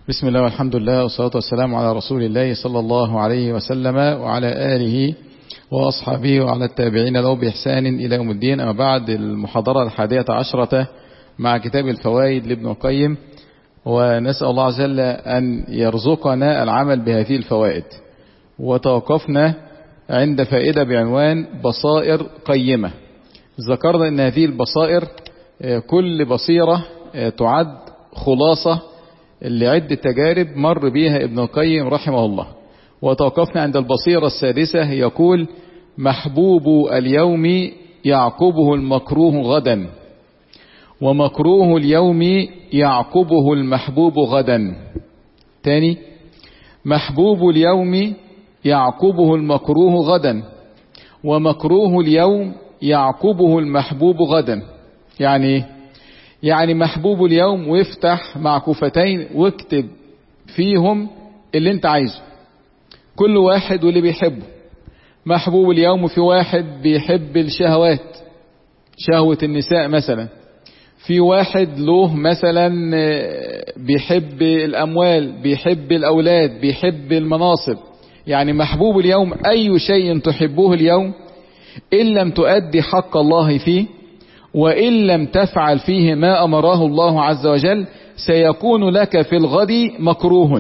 بسم الله والحمد لله والصلاة والسلام على رسول الله صلى الله عليه وسلم وعلى آله وأصحابه وعلى التابعين له بإحسان إلى يوم الدين أما بعد المحاضرة الحادية عشرة مع كتاب الفوائد لابن القيم ونسأل الله عز وجل أن يرزقنا العمل بهذه الفوائد وتوقفنا عند فائدة بعنوان بصائر قيمة ذكرنا أن هذه البصائر كل بصيرة تعد خلاصة لعدة تجارب مر بها ابن القيم رحمه الله وتوقفنا عند البصيرة السادسة يقول محبوب اليوم يعقبه المكروه غدا ومكروه اليوم يعقبه المحبوب غدا تاني محبوب اليوم يعقبه المكروه غدا ومكروه اليوم يعقبه المحبوب غدا يعني يعني محبوب اليوم وافتح معكوفتين واكتب فيهم اللي انت عايزه كل واحد واللي بيحبه محبوب اليوم في واحد بيحب الشهوات شهوة النساء مثلا في واحد له مثلا بيحب الأموال بيحب الأولاد بيحب المناصب يعني محبوب اليوم أي شيء تحبوه اليوم إن لم تؤدي حق الله فيه وإن لم تفعل فيه ما أمره الله عز وجل سيكون لك في الغد مكروه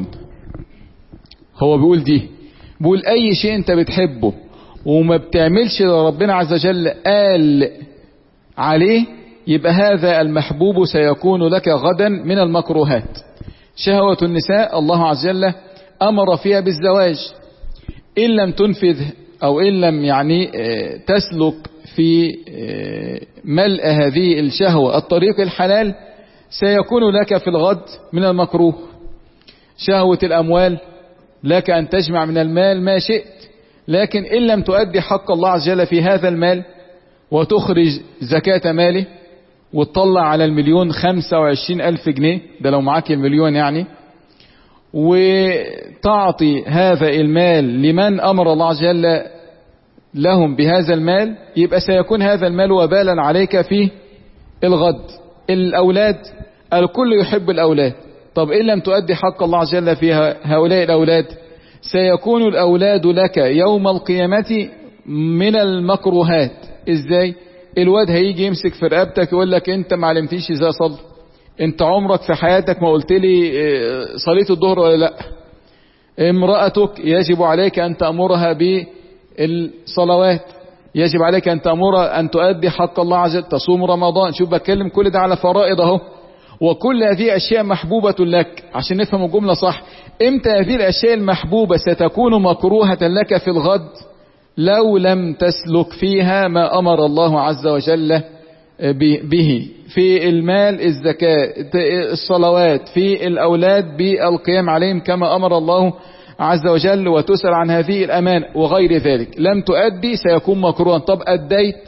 هو بيقول دي بيقول أي شيء أنت بتحبه وما بتعملش ربنا عز وجل قال عليه يبقى هذا المحبوب سيكون لك غدا من المكروهات شهوة النساء الله عز وجل أمر فيها بالزواج إن لم تنفذ أو إن لم يعني تسلك في ملء هذه الشهوة الطريق الحلال سيكون لك في الغد من المكروه شهوة الأموال لك أن تجمع من المال ما شئت لكن إن لم تؤدي حق الله عز وجل في هذا المال وتخرج زكاة ماله وتطلع على المليون خمسة وعشرين ألف جنيه ده لو معاك المليون يعني وتعطي هذا المال لمن أمر الله عز وجل لهم بهذا المال يبقى سيكون هذا المال وبالا عليك في الغد الأولاد الكل يحب الأولاد طب إن لم تؤدي حق الله عز وجل في هؤلاء الأولاد سيكون الأولاد لك يوم القيامة من المكروهات إزاي الواد هيجي يمسك في رقبتك يقول لك انت ما علمتيش ازاي اصلي انت عمرك في حياتك ما قلت لي صليت الظهر ولا لا امرأتك يجب عليك ان تأمرها بالصلوات يجب عليك ان تأمرها ان تؤدي حق الله عز وجل تصوم رمضان شوف بتكلم كل ده على فرائض اهو وكل هذه اشياء محبوبة لك عشان نفهم الجملة صح امتى هذه الاشياء المحبوبة ستكون مكروهة لك في الغد لو لم تسلك فيها ما أمر الله عز وجل به في المال الزكاة الصلوات في الأولاد بالقيام عليهم كما أمر الله عز وجل وتسأل عن هذه الأمان وغير ذلك لم تؤدي سيكون مكروها طب أديت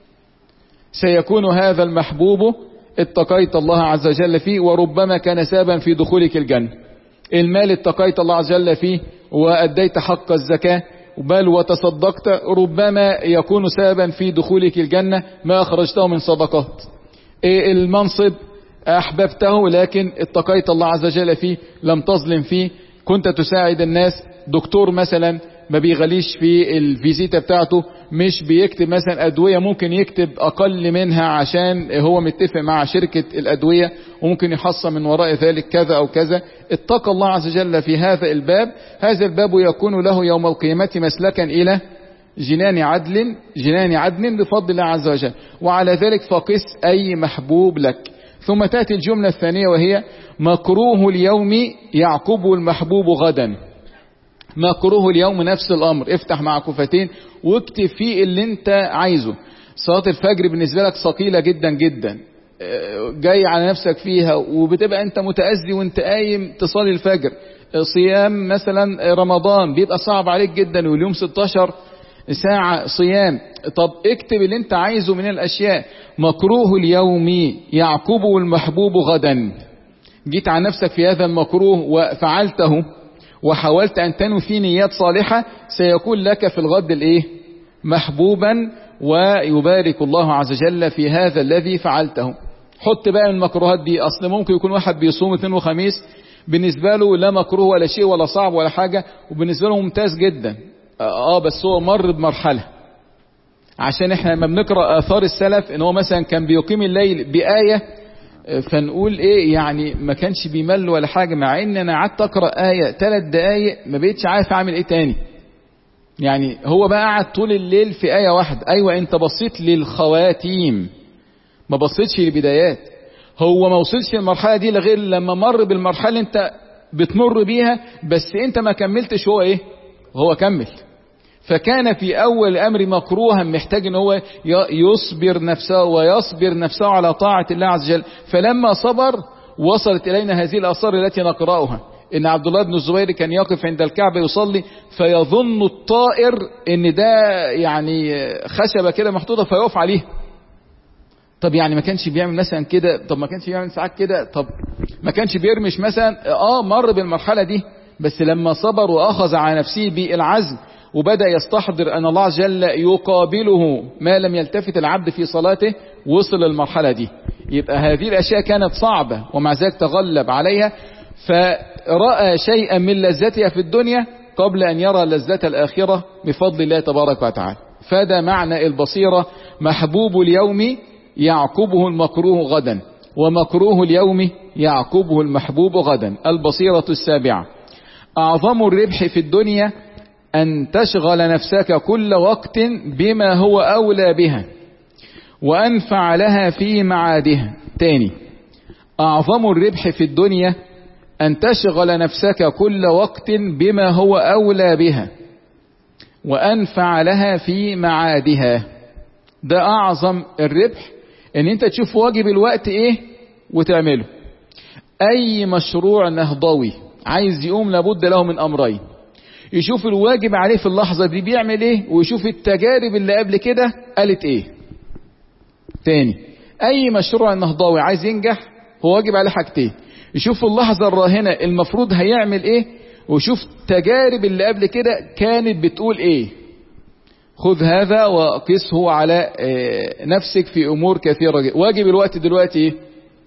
سيكون هذا المحبوب اتقيت الله عز وجل فيه وربما كان سابا في دخولك الجنة المال اتقيت الله عز وجل فيه وأديت حق الزكاة بل وتصدقت ربما يكون سببا في دخولك الجنة ما أخرجته من صدقات المنصب أحببته لكن اتقيت الله عز وجل فيه لم تظلم فيه كنت تساعد الناس دكتور مثلا ما بيغليش في الفيزيتا بتاعته مش بيكتب مثلا أدوية ممكن يكتب أقل منها عشان هو متفق مع شركة الأدوية وممكن يحصل من وراء ذلك كذا أو كذا اتقى الله عز وجل في هذا الباب هذا الباب يكون له يوم القيامة مسلكا إلى جنان عدل جنان عدل بفضل الله عز وجل وعلى ذلك فقس أي محبوب لك ثم تأتي الجملة الثانية وهي مكروه اليوم يعقب المحبوب غدا مكروه اليوم نفس الأمر افتح معكوفتين واكتب فيه اللي انت عايزه صلاة الفجر بالنسبة لك ثقيلة جدا جدا جاي على نفسك فيها وبتبقى انت متأذي وانت قايم تصلي الفجر صيام مثلا رمضان بيبقى صعب عليك جدا واليوم 16 ساعة صيام طب اكتب اللي انت عايزه من الاشياء مكروه اليوم يعقبه المحبوب غدا جيت على نفسك في هذا المكروه وفعلته وحاولت أن تنوي فيه نيات صالحة سيكون لك في الغد الإيه محبوبا ويبارك الله عز وجل في هذا الذي فعلته حط بقى من المكروهات دي أصل ممكن يكون واحد بيصوم اثنين وخميس بالنسبة له لا مكروه ولا شيء ولا صعب ولا حاجة وبالنسبة له ممتاز جدا اه بس هو مر بمرحلة عشان احنا لما بنقرأ اثار السلف ان هو مثلا كان بيقيم الليل بآية فنقول ايه يعني ما كانش بيمل ولا حاجة مع ان انا قعدت اقرأ آية ثلاث دقايق ما بقتش عارف اعمل ايه تاني يعني هو بقى قعد طول الليل في آية واحدة ايوه انت بصيت للخواتيم ما بصيتش للبدايات هو ما وصلش للمرحلة دي لغير لما مر بالمرحلة اللي انت بتمر بيها بس انت ما كملتش هو ايه هو كمل فكان في اول امر مكروها محتاج ان هو يصبر نفسه ويصبر نفسه على طاعة الله عز وجل فلما صبر وصلت الينا هذه الاثار التي نقرأها ان عبد الله بن الزبير كان يقف عند الكعبة يصلي فيظن الطائر ان ده يعني خشبة كده محطوطة فيقف عليه طب يعني ما كانش بيعمل مثلا كده طب ما كانش بيعمل ساعات كده طب ما كانش بيرمش مثلا اه مر بالمرحلة دي بس لما صبر واخذ على نفسه بالعزم وبدأ يستحضر ان الله عز وجل يقابله ما لم يلتفت العبد في صلاته وصل للمرحلة دي يبقى هذه الاشياء كانت صعبة ومع ذلك تغلب عليها فرأى شيئا من لذتها في الدنيا قبل ان يرى لذة الاخرة بفضل الله تبارك وتعالى فده معنى البصيرة محبوب اليوم يعقبه المكروه غدا ومكروه اليوم يعقبه المحبوب غدا البصيرة السابعة أعظم الربح في الدنيا أن تشغل نفسك كل وقت بما هو أولى بها وأنفع لها في معادها تاني أعظم الربح في الدنيا أن تشغل نفسك كل وقت بما هو أولى بها وأنفع لها في معادها ده أعظم الربح ان انت تشوف واجب الوقت ايه وتعمله اي مشروع نهضوي عايز يقوم لابد له من امرين يشوف الواجب عليه في اللحظة دي بيعمل ايه ويشوف التجارب اللي قبل كده قالت ايه تاني اي مشروع نهضوي عايز ينجح هو واجب عليه حاجتين يشوف اللحظة الراهنة المفروض هيعمل ايه ويشوف التجارب اللي قبل كده كانت بتقول ايه خذ هذا وقسه على نفسك في امور كثيرة واجب الوقت دلوقتي ايه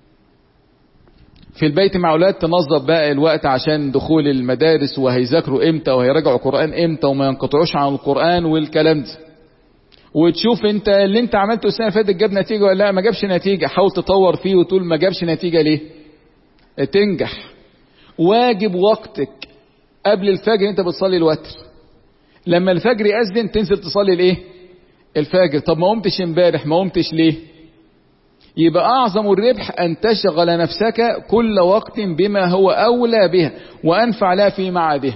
في البيت مع اولاد تنظف بقى الوقت عشان دخول المدارس وهيذاكروا امتى وهيراجعوا قرآن امتى وما ينقطعوش عن القرآن والكلام ده وتشوف انت اللي انت عملته السنه اللي فاتت جاب نتيجه ولا لا ما جابش نتيجه حاول تطور فيه وتقول ما جابش نتيجه ليه تنجح واجب وقتك قبل الفجر انت بتصلي الوتر لما الفجر يأذن تنزل تصلي الايه الفجر طب ما قمتش امبارح ما قمتش ليه يبقى اعظم الربح ان تشغل نفسك كل وقت بما هو اولى بها وانفع لها في معادها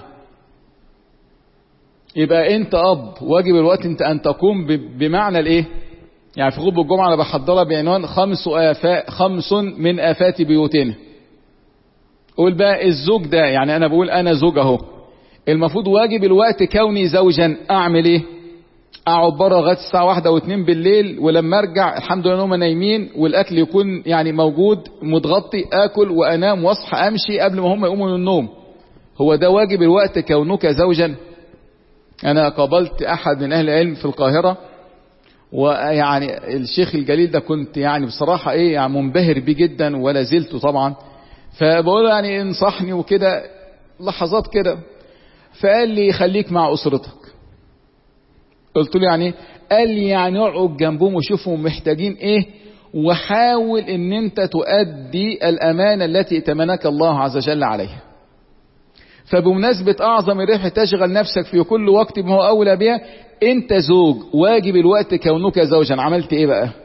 يبقى انت اب واجب الوقت انت ان تقوم بمعنى الايه يعني في خطبه الجمعه انا بحضرها بعنوان خمس آفاء خمس من افات بيوتنا قول بقى الزوج ده يعني انا بقول انا زوج اهو المفروض واجب الوقت كوني زوجا اعمل ايه اقعد بره لغايه الساعه واحدة واتنين بالليل ولما ارجع الحمد لله هم نايمين والاكل يكون يعني موجود متغطي اكل وانام واصحى امشي قبل ما هم يقوموا من النوم هو ده واجب الوقت كونك زوجا انا قابلت احد من اهل العلم في القاهره ويعني الشيخ الجليل ده كنت يعني بصراحه ايه يعني منبهر بيه جدا ولا زلت طبعا فبقول يعني انصحني وكده لحظات كده فقال لي خليك مع اسرتك قلت له يعني قال لي يعني اقعد جنبهم وشوفهم محتاجين ايه وحاول ان انت تؤدي الامانة التي ائتمنك الله عز وجل عليها فبمناسبة اعظم الربح تشغل نفسك في كل وقت ما هو اولى بها انت زوج واجب الوقت كونك زوجا عملت ايه بقى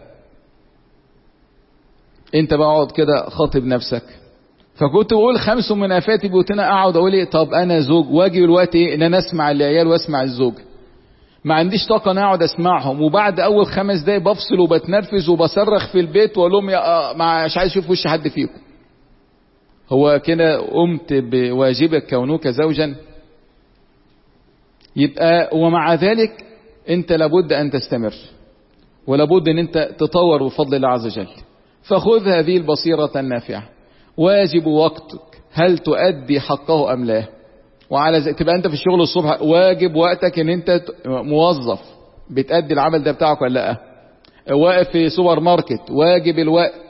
انت بقعد كده خاطب نفسك فكنت بقول خمس من افات بيوتنا اقعد اقول ايه طب انا زوج واجب الوقت ايه ان انا اسمع العيال واسمع الزوج ما عنديش طاقة انا اقعد اسمعهم وبعد اول خمس دقايق بفصل وبتنرفز وبصرخ في البيت واقول لهم يا مش عايز اشوف وش حد فيكم هو كده قمت بواجبك كونك زوجا يبقى ومع ذلك انت لابد ان تستمر ولابد ان انت تطور بفضل الله عز وجل فخذ هذه البصيرة النافعة واجب وقتك هل تؤدي حقه ام لا وعلى زي تبقى انت في الشغل الصبح واجب وقتك ان انت موظف بتأدي العمل ده بتاعك ولا لا واقف في سوبر ماركت واجب الوقت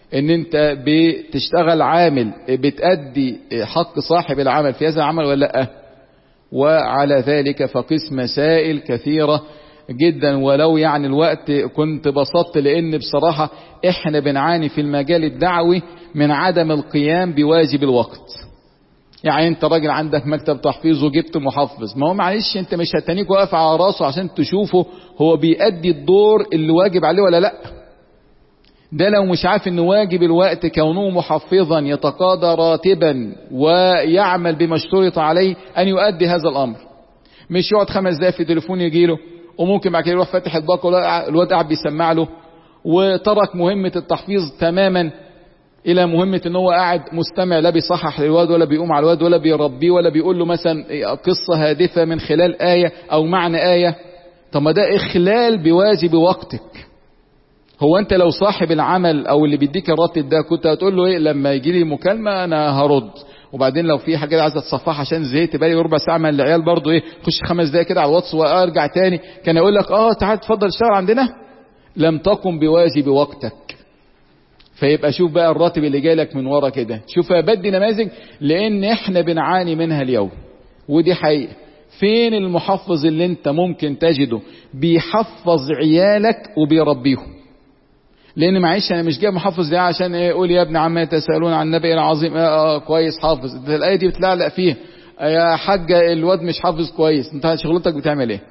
ان انت بتشتغل عامل بتأدي حق صاحب العمل في هذا العمل ولا لا وعلى ذلك فقس مسائل كثيرة جدا ولو يعني الوقت كنت بسطت لان بصراحة احنا بنعاني في المجال الدعوي من عدم القيام بواجب الوقت يعني انت راجل عندك مكتب تحفيظ وجبت محفظ ما هو معلش انت مش هتنيك واقف على راسه عشان تشوفه هو بيأدي الدور اللي واجب عليه ولا لا ده لو مش عارف ان واجب الوقت كونه محفظا يتقاضى راتبا ويعمل بما اشترط عليه ان يؤدي هذا الامر مش يقعد خمس دقايق في تليفون يجيله وممكن بعد كده يروح فاتح الباقه الواد قاعد بيسمع له وترك مهمة التحفيظ تماما الى مهمة ان هو قاعد مستمع لا بيصحح للواد ولا بيقوم على الواد ولا بيربيه ولا بيقول له مثلا قصة هادفة من خلال آية او معنى آية طب ما ده اخلال بواجب وقتك هو انت لو صاحب العمل او اللي بيديك الراتب ده كنت هتقول له ايه لما يجي لي مكالمة انا هرد وبعدين لو في حاجه عايزه تصفحها عشان زهقت بقالي ربع ساعه من العيال برضو ايه خش خمس دقايق كده على الواتس وارجع تاني كان يقول لك اه تعال اتفضل اشتغل عندنا لم تقم بواجب وقتك فيبقى شوف بقى الراتب اللي جاي لك من ورا كده شوف بدي نماذج لان احنا بنعاني منها اليوم ودي حقيقه فين المحفظ اللي انت ممكن تجده بيحفظ عيالك وبيربيهم لان معلش انا مش جايب محفظ ده عشان ايه يقول يا ابن عم تسالون عن النبي العظيم اه, آه كويس حافظ انت الايه دي بتلعلق فيها يا حاجه الواد مش حافظ كويس انت شغلتك بتعمل ايه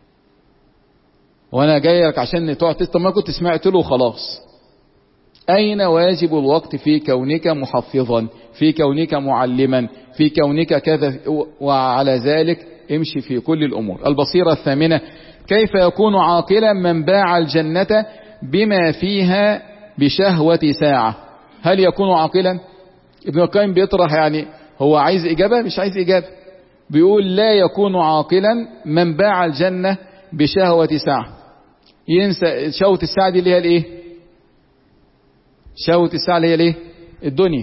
وانا جاي لك عشان تقعد طب ما كنت سمعت له وخلاص اين واجب الوقت في كونك محفظا في كونك معلما في كونك كذا وعلى ذلك امشي في كل الامور البصيره الثامنه كيف يكون عاقلا من باع الجنه بما فيها بشهوة ساعة هل يكون عاقلا ابن القيم بيطرح يعني هو عايز إجابة مش عايز إجابة بيقول لا يكون عاقلا من باع الجنة بشهوة ساعة ينسى شهوة الساعة دي اللي هي الايه شهوة الساعة اللي هي الايه الدنيا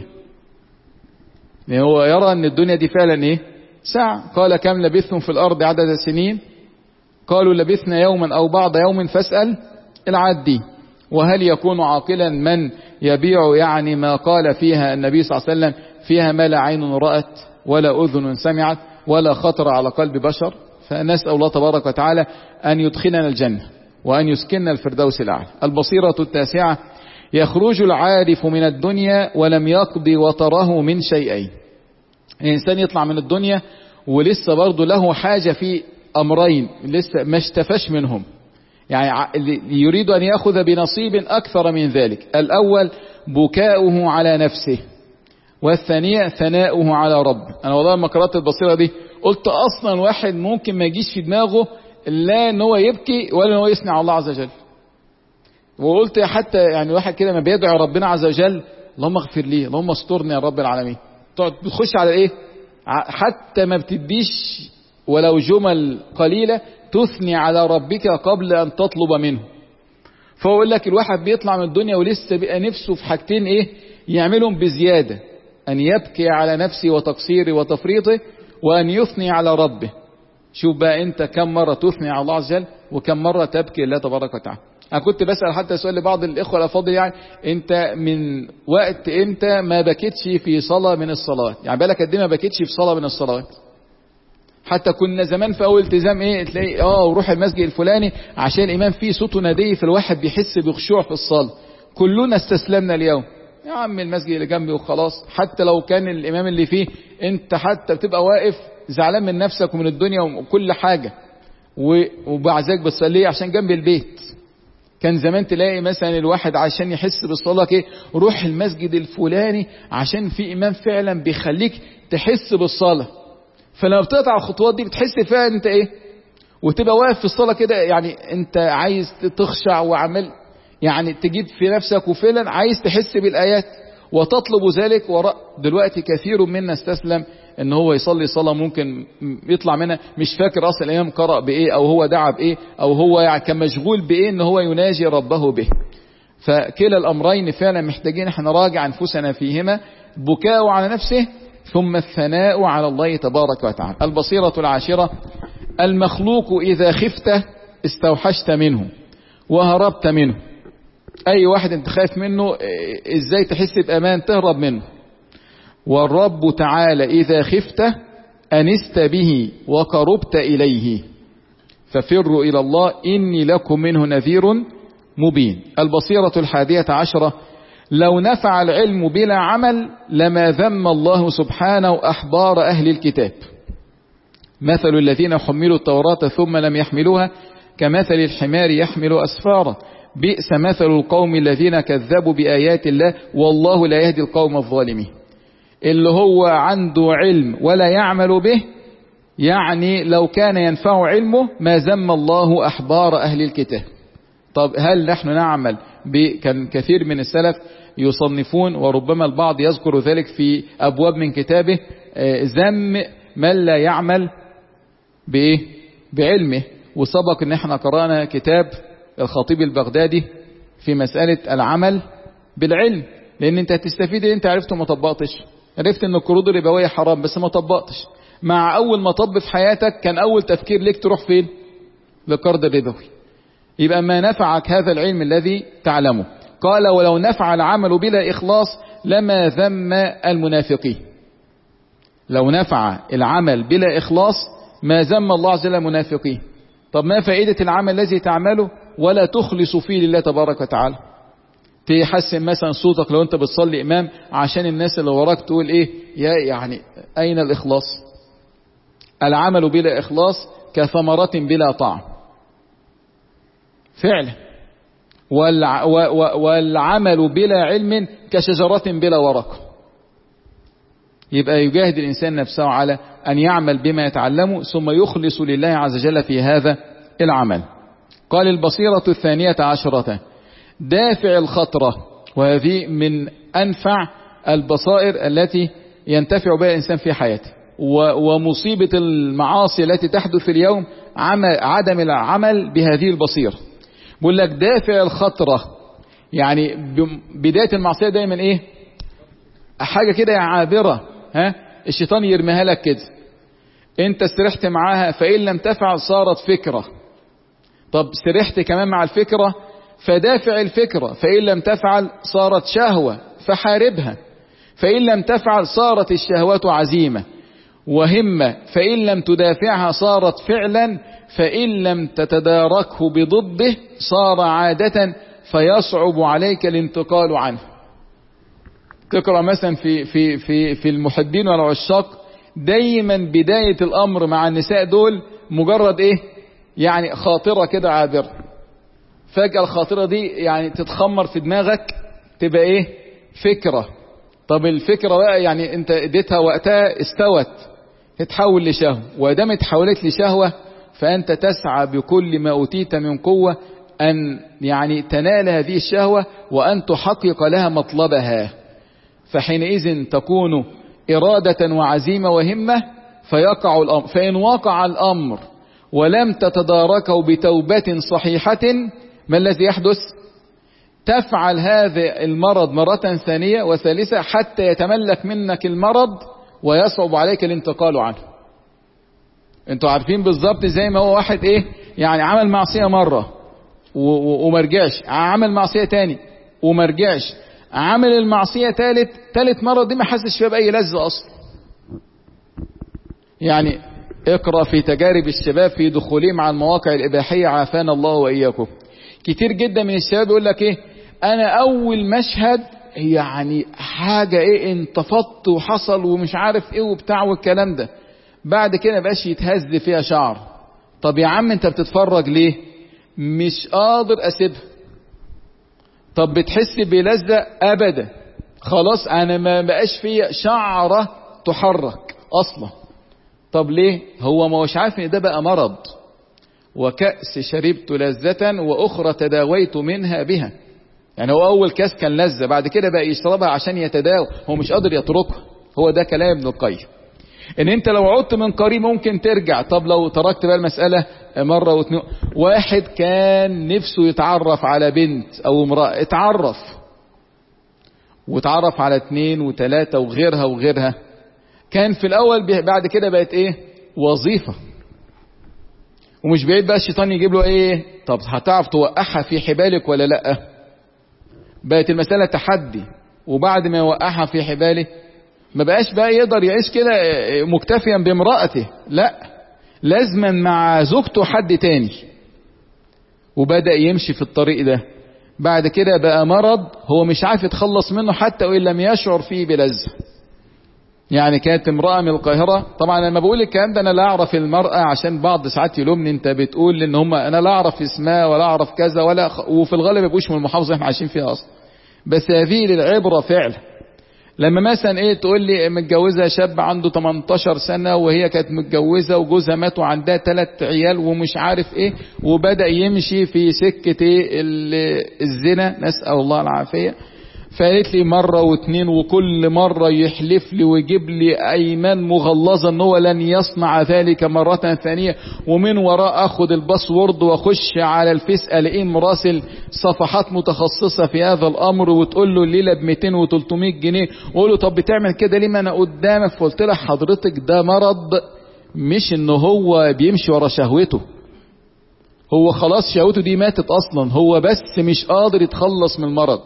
يعني هو يرى ان الدنيا دي فعلا ايه ساعة قال كم لبثتم في الارض عدد السنين قالوا لبثنا يوما او بعض يوم فاسأل العادي وهل يكون عاقلا من يبيع يعني ما قال فيها النبي صلى الله عليه وسلم فيها ما لا عين رأت ولا أذن سمعت ولا خطر على قلب بشر فنسأل الله تبارك وتعالى أن يدخلنا الجنة وأن يسكننا الفردوس الأعلى البصيرة التاسعة يخرج العارف من الدنيا ولم يقضي وطره من شيئين الإنسان يطلع من الدنيا ولسه برضه له حاجة في أمرين لسه ما اشتفاش منهم يعني يريد أن يأخذ بنصيب أكثر من ذلك الأول بكاؤه على نفسه والثانية ثناؤه على رب أنا والله لما قرأت البصيرة دي قلت أصلا واحد ممكن ما يجيش في دماغه لا ان هو يبكي ولا ان هو يثني على الله عز وجل وقلت حتى يعني واحد كده ما بيدعو ربنا عز وجل اللهم اغفر لي اللهم استرني يا رب العالمين تقعد بتخش على ايه حتى ما بتديش ولو جمل قليلة تثني على ربك قبل أن تطلب منه فأقول لك الواحد بيطلع من الدنيا ولسه بقى نفسه في حاجتين إيه يعملهم بزيادة أن يبكي على نفسه وتقصيره وتفريطه وأن يثني على ربه شوف بقى أنت كم مرة تثني على الله عز وجل وكم مرة تبكي الله تبارك وتعالى أنا كنت بسأل حتى سؤال لبعض الإخوة الأفاضل يعني أنت من وقت أنت ما بكيتش في صلاة من الصلوات يعني بالك قد ما بكيتش في صلاة من الصلوات حتى كنا زمان في اول التزام ايه تلاقي اه وروح المسجد الفلاني عشان الامام فيه صوته نادي فالواحد بيحس بخشوع في الصلاه كلنا استسلمنا اليوم يا عم المسجد اللي جنبي وخلاص حتى لو كان الامام اللي فيه انت حتى بتبقى واقف زعلان من نفسك ومن الدنيا وكل حاجه وبعد ذلك بتصلي عشان جنب البيت كان زمان تلاقي مثلا الواحد عشان يحس بالصلاه ايه روح المسجد الفلاني عشان في امام فعلا بيخليك تحس بالصلاه فلما بتقطع الخطوات دي بتحس فيها انت ايه وتبقى واقف في الصلاه كده يعني انت عايز تخشع وعمل يعني تجيب في نفسك وفعلا عايز تحس بالايات وتطلب ذلك وراء دلوقتي كثير منا استسلم ان هو يصلي صلاه ممكن يطلع منها مش فاكر اصلا الامام قرأ بايه او هو دعا بايه او هو يعني كان مشغول بايه ان هو يناجي ربه به فكلا الامرين فعلا محتاجين احنا نراجع انفسنا فيهما بكاء على نفسه ثم الثناء على الله تبارك وتعالى البصيرة العاشرة المخلوق إذا خفت استوحشت منه وهربت منه اي واحد انت خايف منه ازاي تحس بامان تهرب منه والرب تعالى اذا خفته انست به وقربت اليه ففروا الى الله اني لكم منه نذير مبين البصيرة الحادية عشرة لو نفع العلم بلا عمل لما ذم الله سبحانه أحبار أهل الكتاب مثل الذين حملوا التوراة ثم لم يحملوها كمثل الحمار يحمل أسفارا بئس مثل القوم الذين كذبوا بآيات الله والله لا يهدي القوم الظالمين اللي هو عنده علم ولا يعمل به يعني لو كان ينفع علمه ما ذم الله أحبار أهل الكتاب طب هل نحن نعمل كان كثير من السلف يصنفون وربما البعض يذكر ذلك في أبواب من كتابه ذم من لا يعمل بإيه بعلمه وسبق ان احنا قرأنا كتاب الخطيب البغدادي في مسألة العمل بالعلم لان انت هتستفيد انت عرفت وما طبقتش عرفت ان القروض الربوية حرام بس ما طبقتش مع اول مطب في حياتك كان اول تفكير ليك تروح فين للقرض الربوي يبقى ما نفعك هذا العلم الذي تعلمه قال ولو نفع العمل بلا إخلاص لما ذم المنافقين لو نفع العمل بلا إخلاص ما ذم الله عز وجل المنافقين طب ما فائدة العمل الذي تعمله ولا تخلص فيه لله تبارك وتعالى تحسن مثلا صوتك لو انت بتصلي امام عشان الناس اللي وراك تقول ايه يا يعني اين الاخلاص العمل بلا اخلاص كثمرة بلا طعم فعلا والع والعمل بلا علم كشجرة بلا ورق يبقى يجاهد الإنسان نفسه على أن يعمل بما يتعلمه ثم يخلص لله عز وجل في هذا العمل قال البصيرة الثانية عشرة دافع الخطرة وهذه من أنفع البصائر التي ينتفع بها الإنسان في حياته ومصيبة المعاصي التي تحدث في اليوم عدم العمل بهذه البصيرة بقول لك دافع الخطرة يعني بداية المعصية دايما ايه حاجة كده عابرة ها الشيطان يرميها لك كده انت سرحت معاها فإن لم تفعل صارت فكرة طب سرحت كمان مع الفكرة فدافع الفكرة فإن لم تفعل صارت شهوة فحاربها فإن لم تفعل صارت الشهوات عزيمة وهمة فإن لم تدافعها صارت فعلا فإن لم تتداركه بضده صار عادة فيصعب عليك الانتقال عنه تقرأ مثلا في, في, في, في المحبين والعشاق دايما بداية الأمر مع النساء دول مجرد إيه يعني خاطرة كده عابرة فجأة الخاطرة دي يعني تتخمر في دماغك تبقى إيه فكرة طب الفكرة بقى يعني انت اديتها وقتها استوت تتحول لشهوة ودام اتحولت لشهوة فأنت تسعى بكل ما أوتيت من قوة أن يعني تنال هذه الشهوة وأن تحقق لها مطلبها فحينئذ تكون إرادة وعزيمة وهمة فيقع الأمر فإن وقع الأمر ولم تتداركه بتوبة صحيحة ما الذي يحدث تفعل هذا المرض مرة ثانية وثالثة حتى يتملك منك المرض ويصعب عليك الانتقال عنه انتوا عارفين بالظبط زي ما هو واحد ايه يعني عمل معصية مرة ومرجعش عمل معصية تاني ومرجعش عمل المعصية تالت تالت مرة دي ما حسش فيها بأي لذة أصلا يعني اقرأ في تجارب الشباب في دخولهم على المواقع الإباحية عافانا الله وإياكم كتير جدا من الشباب يقول لك ايه انا اول مشهد يعني حاجة ايه انتفضت وحصل ومش عارف ايه وبتاع والكلام ده بعد كده بقاش يتهز فيها شعر طب يا عم انت بتتفرج ليه مش قادر اسيبها طب بتحس بلذة ابدا خلاص انا ما بقاش فيا شعرة تحرك اصلا طب ليه هو ما هوش عارف ان ده بقى مرض وكأس شربت لذة واخرى تداويت منها بها يعني هو اول كاس كان لذة بعد كده بقى يشربها عشان يتداوى هو مش قادر يتركها هو ده كلام ابن القيم ان انت لو عدت من قريب ممكن ترجع طب لو تركت بقى المسألة مرة واثنين واحد كان نفسه يتعرف على بنت او امرأة اتعرف واتعرف على اتنين وتلاتة وغيرها وغيرها كان في الاول بعد كده بقت ايه وظيفة ومش بعيد بقى الشيطان يجيب له ايه طب هتعرف توقعها في حبالك ولا لا بقت المسألة تحدي وبعد ما يوقعها في حباله ما بقاش بقى يقدر يعيش كده مكتفيا بامرأته لا لازما مع زوجته حد تاني وبدأ يمشي في الطريق ده بعد كده بقى مرض هو مش عارف يتخلص منه حتى وإن لم يشعر فيه بلذة يعني كانت امرأة من القاهرة طبعا لما بقول الكلام ده انا لا اعرف المرأة عشان بعض ساعات يلومني انت بتقول ان هم انا لا اعرف اسمها ولا اعرف كذا ولا خ... وفي الغالب يبقوش من المحافظة احنا عايشين فيها اصلا بس هذه للعبرة فعلا لما مثلا ايه تقول لي متجوزة شاب عنده 18 سنة وهي كانت متجوزة وجوزها مات وعندها ثلاث عيال ومش عارف ايه وبدأ يمشي في سكة ايه الزنا نسأل الله العافية فقالت لي مرة واتنين وكل مرة يحلف لي ويجيب لي ايمان مغلظة ان هو لن يصنع ذلك مرة ثانية ومن وراء اخد الباسورد واخش على الفيس الاقيه مراسل صفحات متخصصة في هذا الامر وتقول له الليلة ب 200 و 300 جنيه واقول له طب بتعمل كده ليه ما انا قدامك فقلت لها حضرتك ده مرض مش ان هو بيمشي ورا شهوته هو خلاص شهوته دي ماتت اصلا هو بس مش قادر يتخلص من المرض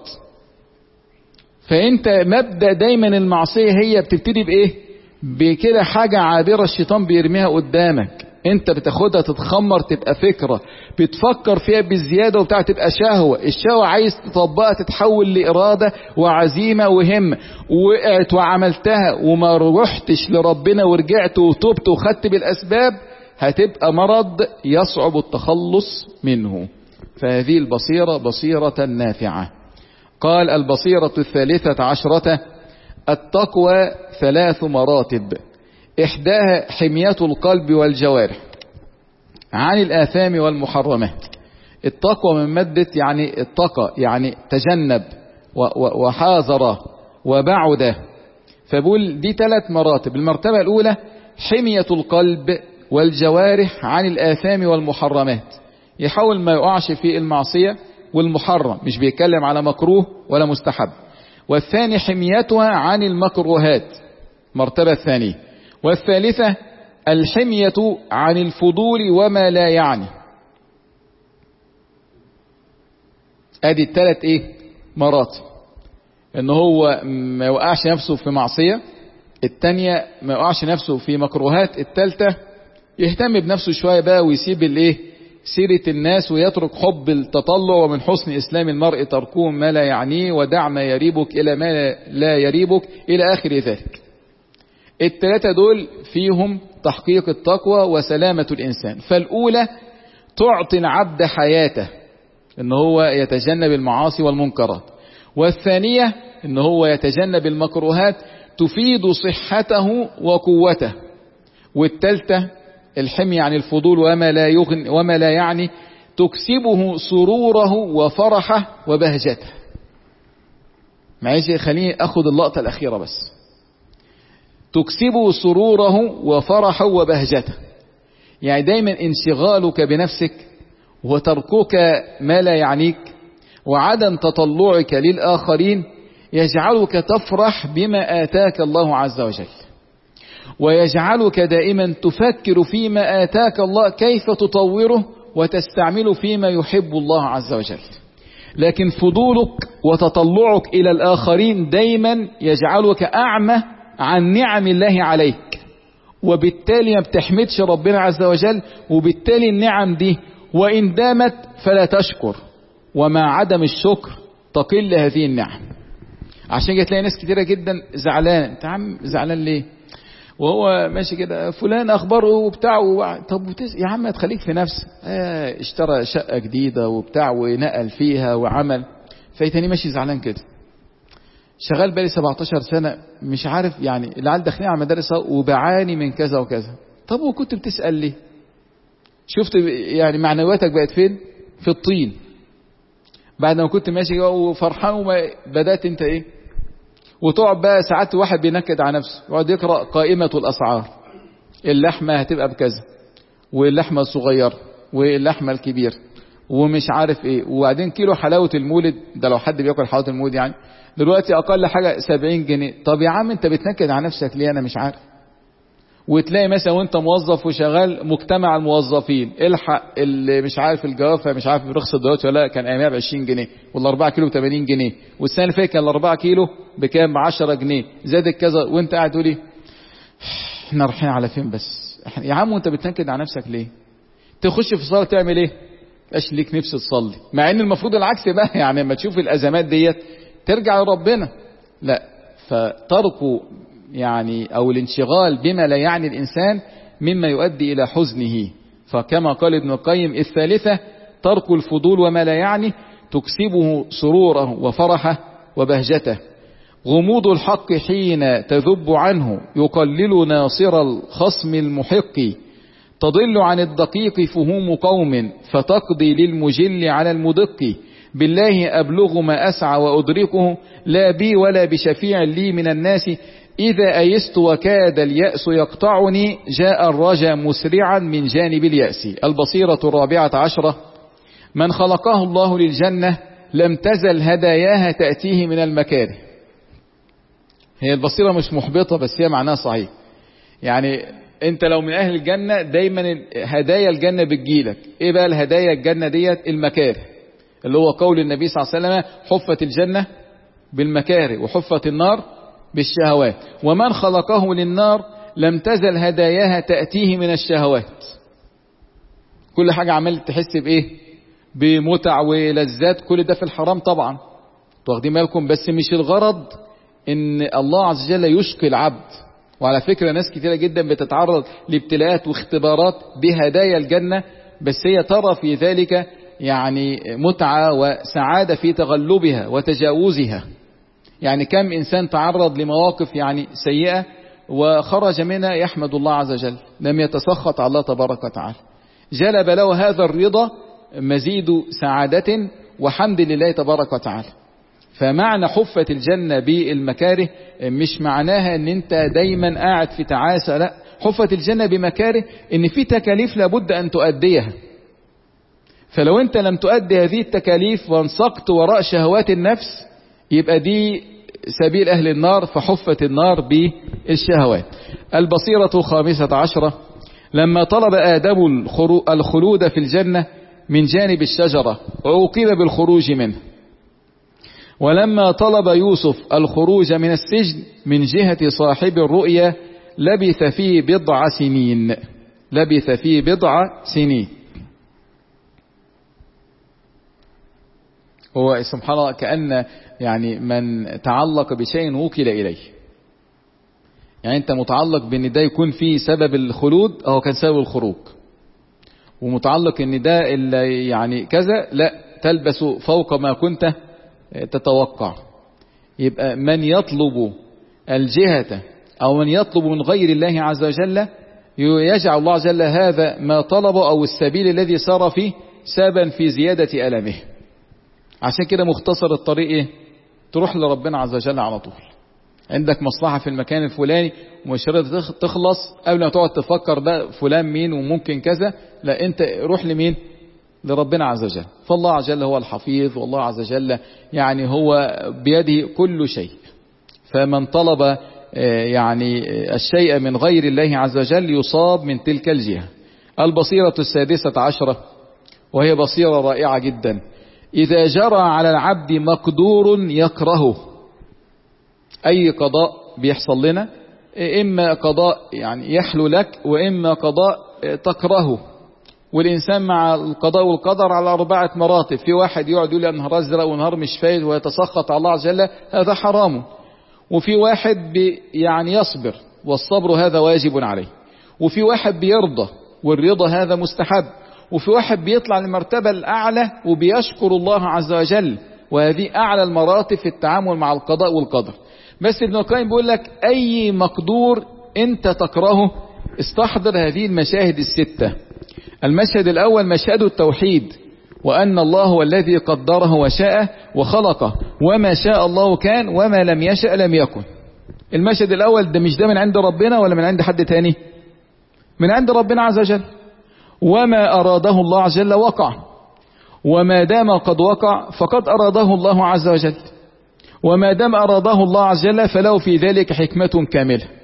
فانت مبدأ دايما المعصية هي بتبتدي بايه بكده حاجة عابرة الشيطان بيرميها قدامك انت بتاخدها تتخمر تبقى فكرة بتفكر فيها بالزيادة وبتاع تبقى شهوة الشهوة عايز تطبقها تتحول لإرادة وعزيمة وهم وقعت وعملتها وما رحتش لربنا ورجعت وتوبت وخدت بالأسباب هتبقى مرض يصعب التخلص منه فهذه البصيرة بصيرة نافعة قال البصيرة الثالثة عشرة التقوى ثلاث مراتب إحداها حمية القلب والجوارح عن الآثام والمحرمات التقوى من مادة يعني اتقى يعني تجنب وحاذر وبعد فبقول دي ثلاث مراتب المرتبة الأولى حمية القلب والجوارح عن الآثام والمحرمات يحاول ما يقعش في المعصية والمحرم مش بيتكلم على مكروه ولا مستحب والثاني حميتها عن المكروهات مرتبة الثانية والثالثة الحمية عن الفضول وما لا يعني ادي الثلاث ايه مراتب ان هو ما يوقعش نفسه في معصية التانية ما يوقعش نفسه في مكروهات التالتة يهتم بنفسه شوية بقى ويسيب الايه سيرة الناس ويترك حب التطلع ومن حسن إسلام المرء تركه ما لا يعنيه ودع ما يريبك إلى ما لا يريبك إلى آخر ذلك الثلاثة دول فيهم تحقيق التقوى وسلامة الإنسان فالأولى تعطي العبد حياته إن هو يتجنب المعاصي والمنكرات والثانية إن هو يتجنب المكروهات تفيد صحته وقوته والثالثة الحمية عن الفضول وما لا يغن وما لا يعني تكسبه سروره وفرحه وبهجته معلش خليني اخد اللقطة الأخيرة بس تكسبه سروره وفرحه وبهجته يعني دايما انشغالك بنفسك وتركك ما لا يعنيك وعدم تطلعك للآخرين يجعلك تفرح بما آتاك الله عز وجل ويجعلك دائما تفكر فيما آتاك الله كيف تطوره وتستعمله فيما يحب الله عز وجل لكن فضولك وتطلعك إلى الآخرين دايما يجعلك أعمى عن نعم الله عليك وبالتالي ما بتحمدش ربنا عز وجل وبالتالي النعم دي وإن دامت فلا تشكر ومع عدم الشكر تقل هذه النعم عشان كده تلاقي ناس كتيرة جدا زعلان انت عم زعلان ليه وهو ماشي كده فلان اخباره وبتاع وبع... طب وتس... يا عم تخليك في نفسك آه اشترى شقة جديدة وبتاع ونقل فيها وعمل فايتاني ماشي زعلان كده شغال بقالي 17 سنة مش عارف يعني العيال داخلين على المدارس وبعاني من كذا وكذا طب وكنت بتسأل ليه شفت يعني معنوياتك بقت فين في الطين بعد ما كنت ماشي وفرحان وما بدأت انت ايه وتقعد بقى ساعات واحد بينكد على نفسه يقعد يقرأ قائمة الأسعار اللحمة هتبقى بكذا واللحمة الصغيرة واللحمة الكبيرة ومش عارف ايه وبعدين كيلو حلاوة المولد ده لو حد بياكل حلاوة المولد يعني دلوقتي اقل حاجة 70 جنيه طب يا عم انت بتنكد على نفسك ليه انا مش عارف وتلاقي مثلا وانت موظف وشغال مجتمع الموظفين الحق اللي مش عارف الجوافه مش عارف رخص دلوقتي ولا كان ايامها ب 20 جنيه ولا 4 كيلو ب 80 جنيه والسنه اللي فاتت كان ال 4 كيلو بكام ب 10 جنيه زادت كذا وانت قاعد تقول ايه احنا رايحين على فين بس يا عم وانت بتنكد على نفسك ليه تخش في الصلاه تعمل ايه ايش ليك نفس تصلي مع ان المفروض العكس بقى يعني لما تشوف الازمات ديت ترجع لربنا لا فتركوا يعني او الانشغال بما لا يعني الانسان مما يؤدي الى حزنه فكما قال ابن القيم الثالثة ترك الفضول وما لا يعني تكسبه سروره وفرحه وبهجته غموض الحق حين تذب عنه يقلل ناصر الخصم المحق تضل عن الدقيق فهوم قوم فتقضي للمجل على المدق بالله أبلغ ما أسعى وأدركه لا بي ولا بشفيع لي من الناس إذا أيست وكاد اليأس يقطعني جاء الرجا مسرعا من جانب اليأس البصيرة الرابعة عشرة من خلقه الله للجنة لم تزل هداياها تأتيه من المكاره هي البصيرة مش محبطة بس هي معناها صحيح يعني انت لو من اهل الجنة دايما هدايا الجنة بتجيلك ايه بقى الهدايا الجنة ديت المكاره اللي هو قول النبي صلى الله عليه وسلم حفت الجنة بالمكاره وحفت النار بالشهوات ومن خلقه للنار لم تزل هداياها تأتيه من الشهوات كل حاجة عمال تحس بإيه بمتع ولذات كل ده في الحرام طبعا واخدين بالكم بس مش الغرض ان الله عز وجل يشقي العبد وعلى فكرة ناس كتيرة جدا بتتعرض لابتلاءات واختبارات بهدايا الجنة بس هي ترى في ذلك يعني متعة وسعادة في تغلبها وتجاوزها يعني كم إنسان تعرض لمواقف يعني سيئة وخرج منها يحمد الله عز وجل لم يتسخط على الله تبارك وتعالى جلب له هذا الرضا مزيد سعادة وحمد لله تبارك وتعالى فمعنى حفة الجنة بالمكاره مش معناها ان انت دايما قاعد في تعاسة لا حفة الجنة بمكاره ان في تكاليف لابد ان تؤديها فلو انت لم تؤدي هذه التكاليف وانسقت وراء شهوات النفس يبقى دي سبيل أهل النار فحفت النار بالشهوات البصيرة الخامسة عشرة لما طلب آدم الخلود في الجنة من جانب الشجرة عوقب بالخروج منه ولما طلب يوسف الخروج من السجن من جهة صاحب الرؤيا لبث فيه بضع سنين لبث فيه بضع سنين هو سبحان الله كأن يعني من تعلق بشيء وكل إليه يعني أنت متعلق بأن ده يكون فيه سبب الخلود أو كان سبب الخروج ومتعلق أن ده اللي يعني كذا لا تلبس فوق ما كنت تتوقع يبقى من يطلب الجهة أو من يطلب من غير الله عز وجل يجعل الله عز وجل هذا ما طلب أو السبيل الذي سار فيه سببا في زيادة ألمه عشان كده مختصر الطريق ايه تروح لربنا عز وجل على طول عندك مصلحة في المكان الفلاني ومش راضي تخلص قبل ما تقعد تفكر ده فلان مين وممكن كذا لا انت روح لمين لربنا عز وجل فالله عز وجل هو الحفيظ والله عز وجل يعني هو بيده كل شيء فمن طلب يعني الشيء من غير الله عز وجل يصاب من تلك الجهة البصيرة السادسة عشرة وهي بصيرة رائعة جدا إذا جرى على العبد مقدور يكرهه أي قضاء بيحصل لنا إما قضاء يعني يحلو لك وإما قضاء تكرهه والإنسان مع القضاء والقدر على أربعة مراتب في واحد يقعد يقول نهار أزرق ونهار مش فايد ويتسخط على الله عز وجل هذا حرام وفي واحد بي يعني يصبر والصبر هذا واجب عليه وفي واحد بيرضى والرضا هذا مستحب وفي واحد بيطلع للمرتبة الأعلى وبيشكر الله عز وجل وهذه أعلى المراتب في التعامل مع القضاء والقدر بس ابن القيم بيقول لك أي مقدور أنت تكرهه استحضر هذه المشاهد الستة المشهد الأول مشهد التوحيد وأن الله هو الذي قدره وشاء وخلقه وما شاء الله كان وما لم يشاء لم يكن المشهد الأول ده مش ده من عند ربنا ولا من عند حد تاني من عند ربنا عز وجل وما أراده الله عز وجل وقع وما دام قد وقع فقد أراده الله عز وجل وما دام أراده الله عز وجل فله في ذلك حكمة كاملة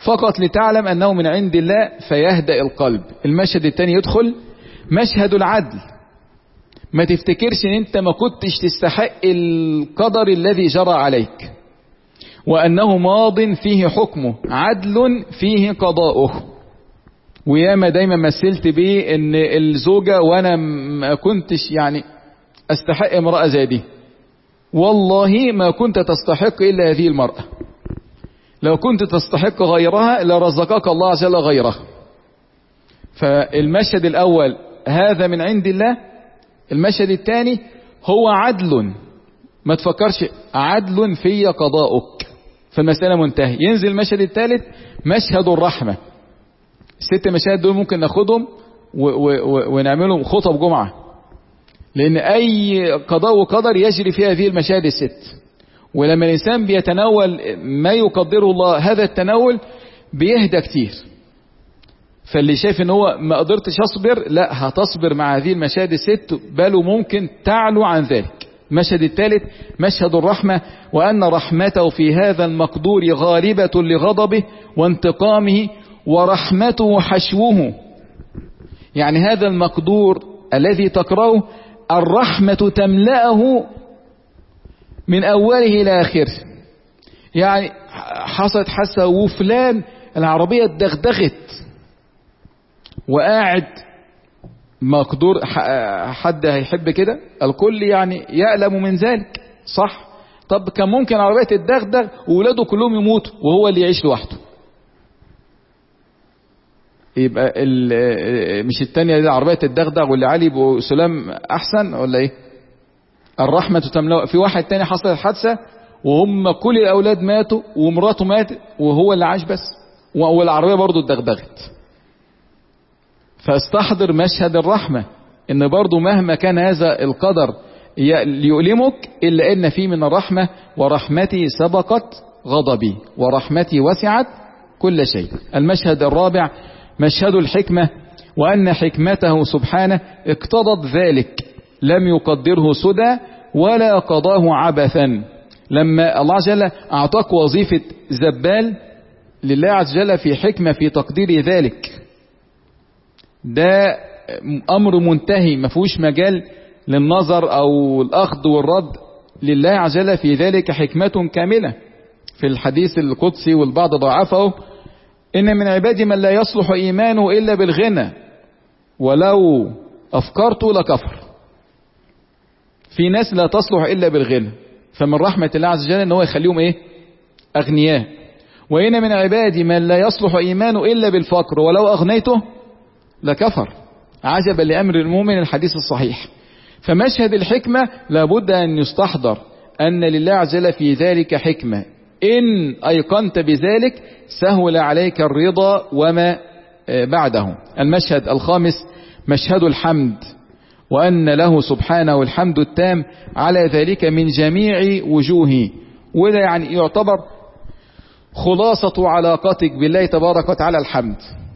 فقط لتعلم أنه من عند الله فيهدأ القلب المشهد الثاني يدخل مشهد العدل ما تفتكرش ان انت ما كنتش تستحق القدر الذي جرى عليك وانه ماض فيه حكمه عدل فيه قضاؤه وياما دايما مثلت بيه ان الزوجة وانا ما كنتش يعني استحق امرأة زي دي والله ما كنت تستحق الا هذه المرأة لو كنت تستحق غيرها لرزقك الله عز وجل غيرها فالمشهد الاول هذا من عند الله المشهد الثاني هو عدل ما تفكرش عدل في قضاؤك فالمسألة منتهي ينزل المشهد الثالث مشهد الرحمة الست مشاهد دول ممكن ناخدهم ونعملهم خطب جمعة لأن أي قضاء وقدر يجري في هذه المشاهد الست ولما الإنسان بيتناول ما يقدره الله هذا التناول بيهدى كتير فاللي شايف ان هو ما قدرتش اصبر لا هتصبر مع هذه المشاهد الست بل ممكن تعلو عن ذلك المشهد الثالث مشهد الرحمة وأن رحمته في هذا المقدور غالبة لغضبه وانتقامه ورحمته حشوه يعني هذا المقدور الذي تقرأه الرحمة تملأه من أوله إلى آخره يعني حصلت حاسة وفلان العربية اتدغدغت وقاعد مقدور حد هيحب كده الكل يعني يألم من ذلك صح طب كان ممكن عربية تتدغدغ وولاده كلهم يموتوا وهو اللي يعيش لوحده يبقى مش التانية دي عربية تتدغدغ واللي علي يبقوا سلام أحسن ولا إيه؟ الرحمة تملأ في واحد تاني حصلت حادثة وهم كل الأولاد ماتوا ومراته ماتت وهو اللي عاش بس والعربية برضه اتدغدغت فاستحضر مشهد الرحمة ان برضو مهما كان هذا القدر يؤلمك إلا أن فيه من الرحمة ورحمتي سبقت غضبي ورحمتي وسعت كل شيء المشهد الرابع مشهد الحكمة وأن حكمته سبحانه اقتضت ذلك لم يقدره سدى ولا قضاه عبثا لما الله عز وجل أعطاك وظيفة زبال لله عز وجل في حكمة في تقدير ذلك ده امر منتهي ما فيهوش مجال للنظر او الاخذ والرد لله عز وجل في ذلك حكمة كاملة في الحديث القدسي والبعض ضعفه ان من عبادي من لا يصلح ايمانه الا بالغنى ولو افكرت لكفر في ناس لا تصلح الا بالغنى فمن رحمة الله عز وجل ان هو يخليهم ايه اغنياء وان من عبادي من لا يصلح ايمانه الا بالفقر ولو اغنيته لكفر عجبا لأمر المؤمن الحديث الصحيح فمشهد الحكمة لابد أن يستحضر أن لله عز وجل في ذلك حكمة إن أيقنت بذلك سهل عليك الرضا وما بعده المشهد الخامس مشهد الحمد وأن له سبحانه الحمد التام على ذلك من جميع وجوهه وده يعني يعتبر خلاصة علاقتك بالله تبارك وتعالى الحمد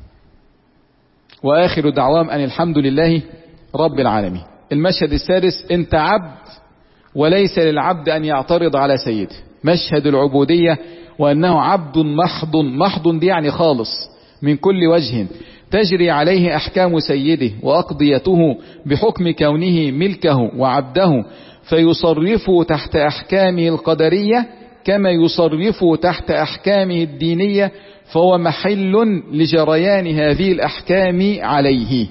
وآخر دعوام أن الحمد لله رب العالمين المشهد السادس انت عبد وليس للعبد أن يعترض على سيده مشهد العبودية وأنه عبد محض محض دي يعني خالص من كل وجه تجري عليه أحكام سيده وأقضيته بحكم كونه ملكه وعبده فيصرفه تحت أحكامه القدرية كما يصرفه تحت أحكامه الدينية فهو محل لجريان هذه الأحكام عليه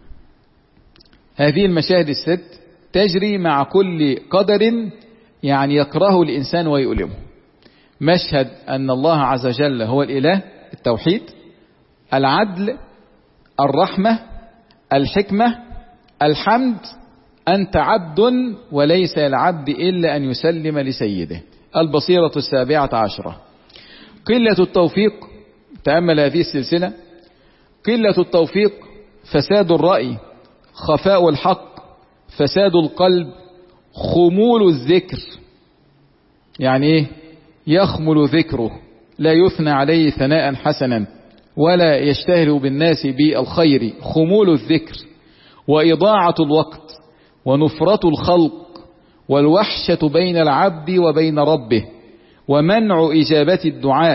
هذه المشاهد الست تجري مع كل قدر يعني يكره الإنسان ويؤلمه مشهد أن الله عز وجل هو الإله التوحيد العدل الرحمة الحكمة الحمد أنت عبد وليس العبد إلا أن يسلم لسيده البصيرة السابعة عشرة قلة التوفيق تأمل هذه السلسلة قلة التوفيق فساد الرأي خفاء الحق فساد القلب خمول الذكر يعني ايه يخمل ذكره لا يثنى عليه ثناء حسنا ولا يشتهر بالناس بالخير خمول الذكر وإضاعة الوقت ونفرة الخلق والوحشة بين العبد وبين ربه ومنع إجابة الدعاء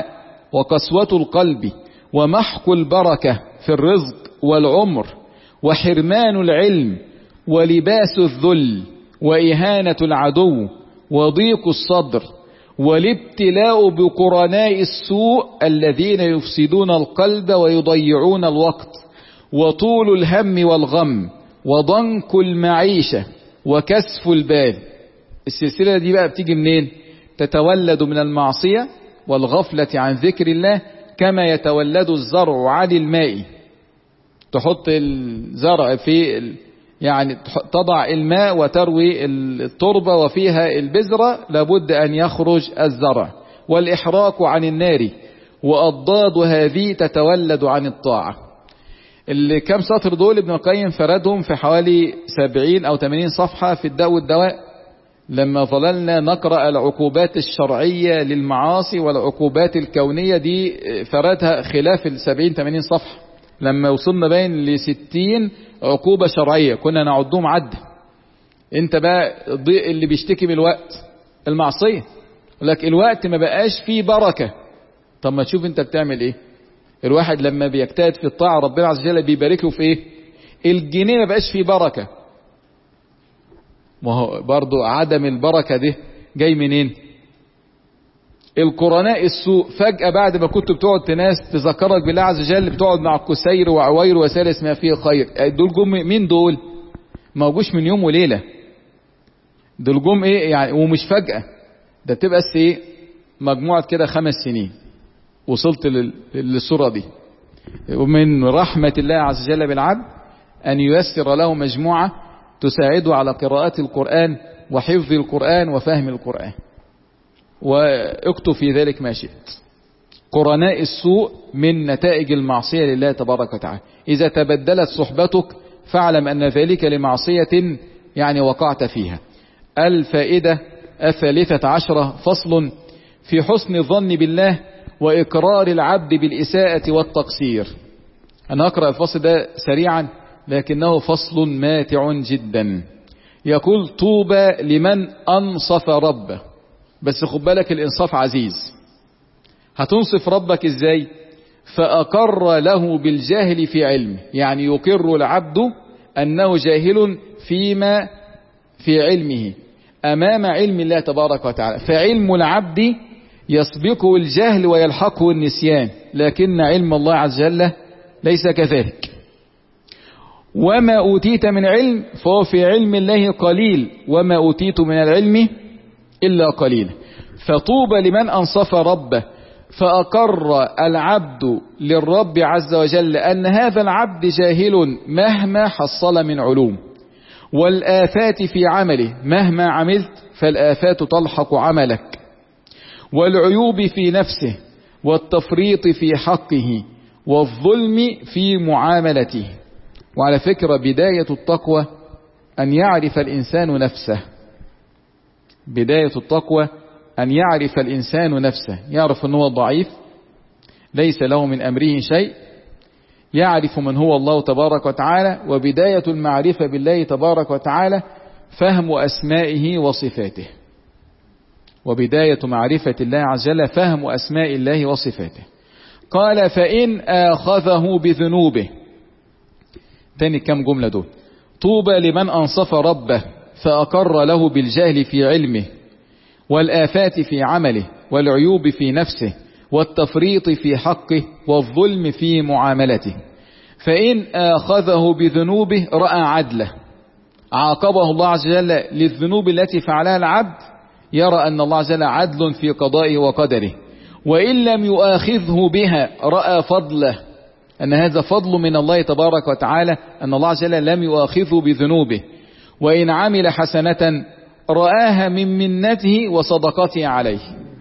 وقسوة القلب ومحق البركة في الرزق والعمر وحرمان العلم ولباس الذل وإهانة العدو وضيق الصدر والابتلاء بقرناء السوء الذين يفسدون القلب ويضيعون الوقت وطول الهم والغم وضنك المعيشة وكسف البال السلسلة دي بقى بتيجي منين تتولد من المعصية والغفلة عن ذكر الله كما يتولد الزرع عن الماء تحط الزرع في يعني تضع الماء وتروي التربة وفيها البذرة لابد أن يخرج الزرع والإحراق عن النار وأضداد هذه تتولد عن الطاعة اللي كم سطر دول ابن القيم فردهم في حوالي سبعين أو ثمانين صفحة في الداء والدواء لما ظللنا نقرأ العقوبات الشرعية للمعاصي والعقوبات الكونية دي فردها خلاف السبعين ثمانين صفحة لما وصلنا بين لستين عقوبة شرعية كنا نعدهم عد انت بقى الضيق اللي بيشتكي من الوقت المعصية لك الوقت ما بقاش فيه بركة طب ما تشوف انت بتعمل ايه الواحد لما بيجتهد في الطاعة ربنا عز وجل بيبارك له في ايه الجنيه ما بقاش فيه بركة ما هو برضو عدم البركة دي جاي منين القرناء السوء فجأة بعد ما كنت بتقعد تناس تذكرك بالله عز وجل بتقعد مع كسير وعوير وسالس ما فيه خير دول جم مين دول ما من يوم وليلة دول جم ايه يعني ومش فجأة ده بتبقى بس ايه مجموعة كده خمس سنين وصلت للصورة دي ومن رحمة الله عز وجل بالعبد أن ييسر له مجموعة تساعده على قراءة القرآن وحفظ القرآن وفهم القرآن واكتب في ذلك ما شئت قرناء السوء من نتائج المعصية لله تبارك وتعالى إذا تبدلت صحبتك فاعلم أن ذلك لمعصية يعني وقعت فيها الفائدة الثالثة عشرة فصل في حسن الظن بالله وإقرار العبد بالإساءة والتقصير أنا أقرأ الفصل ده سريعا لكنه فصل ماتع جدا يقول طوبى لمن أنصف ربه بس خد بالك الإنصاف عزيز هتنصف ربك إزاي فأقر له بالجاهل في علمه يعني يقر العبد أنه جاهل فيما في علمه أمام علم الله تبارك وتعالى فعلم العبد يسبقه الجهل ويلحقه النسيان لكن علم الله عز وجل ليس كذلك وما أوتيت من علم فهو في علم الله قليل وما أوتيت من العلم إلا قليلا فطوبى لمن أنصف ربه فأقر العبد للرب عز وجل أن هذا العبد جاهل مهما حصل من علوم والآفات في عمله مهما عملت فالآفات تلحق عملك والعيوب في نفسه والتفريط في حقه والظلم في معاملته وعلى فكرة بداية التقوى أن يعرف الإنسان نفسه بداية التقوى أن يعرف الإنسان نفسه يعرف أنه ضعيف ليس له من أمره شيء يعرف من هو الله تبارك وتعالى وبداية المعرفة بالله تبارك وتعالى فهم أسمائه وصفاته وبداية معرفة الله عز وجل فهم أسماء الله وصفاته قال فإن آخذه بذنوبه تاني كم جملة دول طوبى لمن أنصف ربه فأقر له بالجهل في علمه والآفات في عمله والعيوب في نفسه والتفريط في حقه والظلم في معاملته فإن آخذه بذنوبه رأى عدله عاقبه الله عز وجل للذنوب التي فعلها العبد يرى أن الله عز وجل عدل في قضائه وقدره وإن لم يؤاخذه بها رأى فضله أن هذا فضل من الله تبارك وتعالى أن الله عز وجل لم يؤاخذه بذنوبه وإن عمل حسنة رآها من منته وصدقته عليه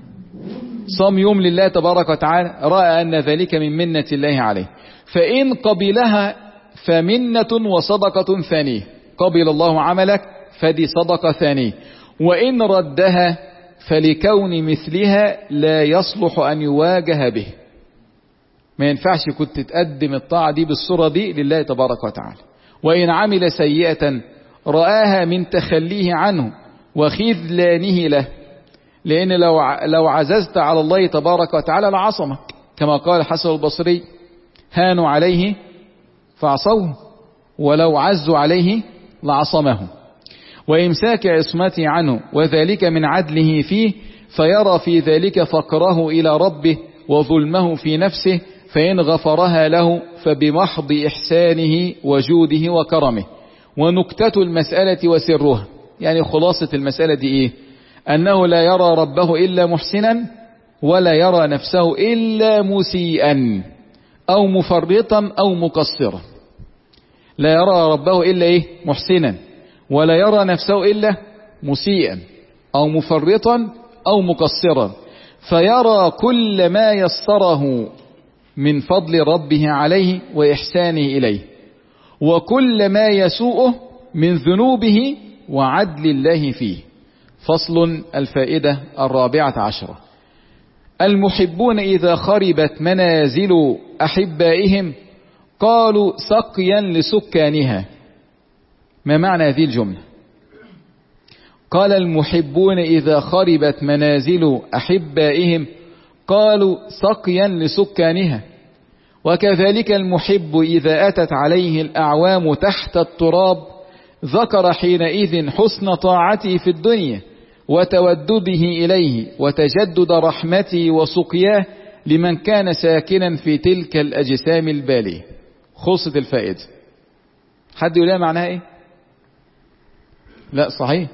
صام يوم لله تبارك وتعالى رأى أن ذلك من منة الله عليه فإن قبلها فمنة وصدقة ثانية قبل الله عملك فدي صدقة ثانية وإن ردها فلكون مثلها لا يصلح أن يواجه به ما ينفعش كنت تقدم الطاعة دي بالصورة دي لله تبارك وتعالى وإن عمل سيئة رآها من تخليه عنه وخذلانه له لأن لو لو عززت على الله تبارك وتعالى لعصمك كما قال حسن البصري هانوا عليه فعصوه ولو عزوا عليه لعصمه وإمساك عصمته عنه وذلك من عدله فيه فيرى في ذلك فقره إلى ربه وظلمه في نفسه فإن غفرها له فبمحض إحسانه وجوده وكرمه ونكتة المسألة وسرها يعني خلاصة المسألة دي إيه أنه لا يرى ربه إلا محسنا ولا يرى نفسه إلا مسيئا أو مفرطا أو مقصرا لا يرى ربه إلا إيه محسنا ولا يرى نفسه إلا مسيئا أو مفرطا أو مقصرا فيرى كل ما يسره من فضل ربه عليه وإحسانه إليه وكل ما يسوءه من ذنوبه وعدل الله فيه فصل الفائدة الرابعة عشرة المحبون إذا خربت منازل أحبائهم قالوا سقيا لسكانها ما معنى هذه الجملة قال المحبون إذا خربت منازل أحبائهم قالوا سقيا لسكانها وكذلك المحب إذا أتت عليه الأعوام تحت التراب ذكر حينئذ حسن طاعته في الدنيا وتودده إليه وتجدد رحمته وسقياه لمن كان ساكنا في تلك الأجسام البالية خلصت الفائدة حد يقول لها معناها ايه لا صحيح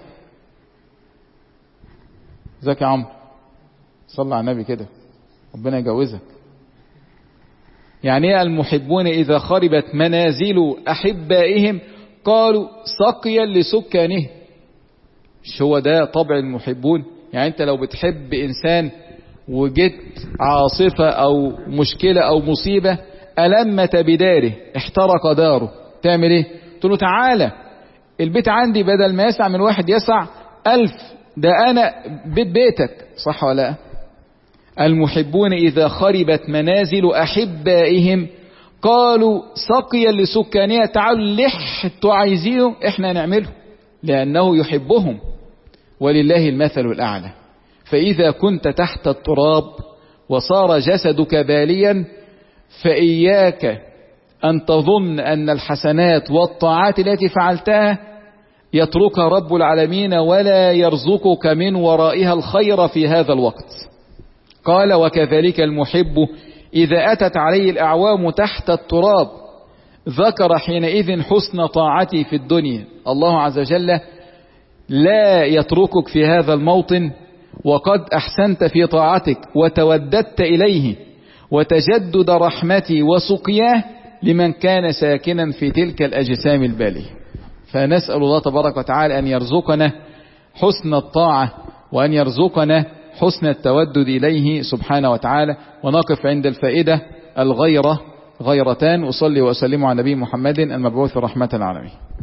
ازيك يا عمرو صلى على النبي كده ربنا يجوزك يعني ايه المحبون اذا خربت منازل احبائهم قالوا سقيا لسكانه مش هو ده طبع المحبون يعني انت لو بتحب انسان وجيت عاصفة او مشكلة او مصيبة ألمت بداره احترق داره تعمل ايه تقول له تعالى البيت عندي بدل ما يسع من واحد يسع ألف ده أنا بيت بيتك صح ولا لا المحبون إذا خربت منازل أحبائهم قالوا سقيا لسكانها تعالوا اللي انتوا عايزينه احنا نعمله لأنه يحبهم ولله المثل الأعلى فإذا كنت تحت التراب وصار جسدك باليا فإياك أن تظن أن الحسنات والطاعات التي فعلتها يتركها رب العالمين ولا يرزقك من ورائها الخير في هذا الوقت قال وكذلك المحب إذا أتت عليه الأعوام تحت التراب ذكر حينئذ حسن طاعتي في الدنيا الله عز وجل لا يتركك في هذا الموطن وقد أحسنت في طاعتك وتوددت إليه وتجدد رحمتي وسقياه لمن كان ساكنا في تلك الأجسام البالية فنسأل الله تبارك وتعالى أن يرزقنا حسن الطاعة وأن يرزقنا حسن التودد إليه سبحانه وتعالى ونقف عند الفائدة الغيرة غيرتان أصلي وأسلم على نبي محمد المبعوث رحمة العالمين